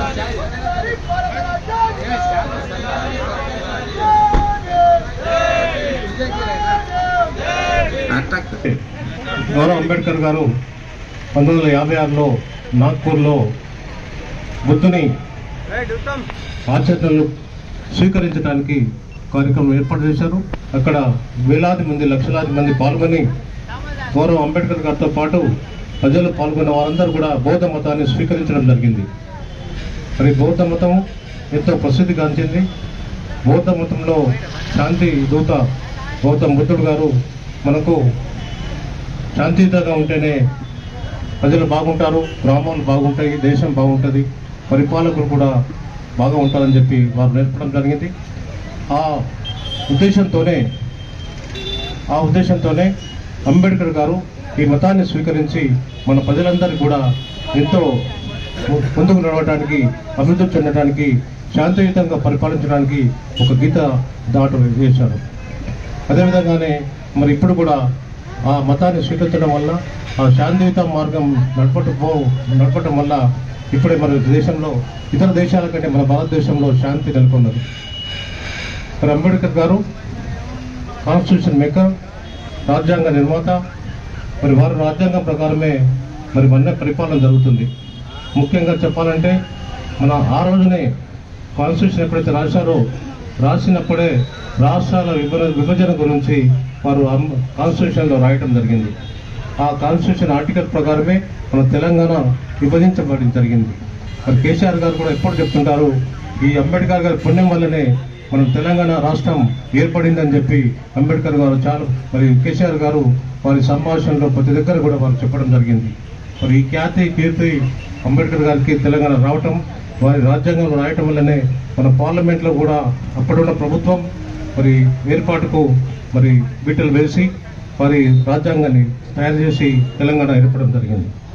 గౌరవ్ అంబేద్కర్ గారు పంతొమ్మిది వందల యాభై ఆరులో నాగ్పూర్లో బుద్ధుని ఆచరణలు స్వీకరించడానికి కార్యక్రమం ఏర్పాటు చేశారు అక్కడ వేలాది మంది లక్షలాది మంది పాల్గొని గౌరవ్ అంబేద్కర్ గారితో పాటు ప్రజలు పాల్గొన్న వారందరూ కూడా బౌద్ధ మతాన్ని స్వీకరించడం జరిగింది మరి బౌద్ధ మతం ఎంతో ప్రసిద్ధిగాంచింది బౌద్ధ మతంలో శాంతి దూత గౌతమ్ బుద్ధుడు గారు మనకు శాంతియుతంగా ఉంటేనే ప్రజలు బాగుంటారు గ్రామాలు బాగుంటాయి దేశం బాగుంటుంది పరిపాలకులు కూడా బాగా ఉంటారని చెప్పి వారు నేర్పడం జరిగింది ఆ ఉద్దేశంతోనే ఆ ఉద్దేశంతోనే అంబేద్కర్ గారు ఈ మతాన్ని స్వీకరించి మన ప్రజలందరికీ కూడా ఎంతో ము- ముందుకు నడవడానికి అభివృద్ధి చెందడానికి శాంతియుతంగా పరిపాలించడానికి ఒక గీత దాటు వేశారు అదేవిధంగానే మరి ఇప్పుడు కూడా ఆ మతాన్ని స్వీకరించడం వల్ల ఆ శాంతియుత మార్గం నడపటం పో- నడపటం వల్ల ఇప్పుడే మన దేశంలో ఇతర దేశాల కంటే మన భారతదేశంలో శాంతి నెలకొన్నది మరి అంబేద్కర్ గారు కాన్స్టిట్యూషన్ మేకర్ రాజ్యాంగ నిర్మాత మరి వారి రాజ్యాంగం ప్రకారమే మరి మన పరిపాలన జరుగుతుంది ముఖ్యంగా చెప్పాలంటే మన ఆ రోజునే కాన్స్టిట్యూషన్ ఎప్పుడైతే రాశారో రాసినప్పుడే రాష్ట్రాల విభజన విభజన గురించి వారు అమ్- కాన్స్టిట్యూషన్లో రాయటం జరిగింది ఆ కాన్స్టిట్యూషన్ ఆర్టికల్ ప్రకారమే మన తెలంగాణ విభజించబడి జరిగింది మరి కేసీఆర్ గారు కూడా ఎప్పుడు చెప్తుంటారు ఈ అంబేద్కర్ గారి పుణ్యం వల్లనే మన తెలంగాణ రాష్ట్రం ఏర్పడిందని చెప్పి అంబేద్కర్ గారు చాలా మరి కేసీఆర్ గారు వారి సంభాషణలో ప్రతి దగ్గర కూడా వారు చెప్పడం జరిగింది మరి ఈ ఖ్యాతి కీర్తి అంబేద్కర్ గారికి తెలంగాణ రావటం వారి రాజ్యాంగంలో రాయటం వల్లనే మన పార్లమెంట్లో కూడా అప్పుడున్న ప్రభుత్వం మరి ఏర్పాటుకు మరి బీటలు వేసి వారి రాజ్యాంగాన్ని తయారు చేసి తెలంగాణ ఏర్పడడం జరిగింది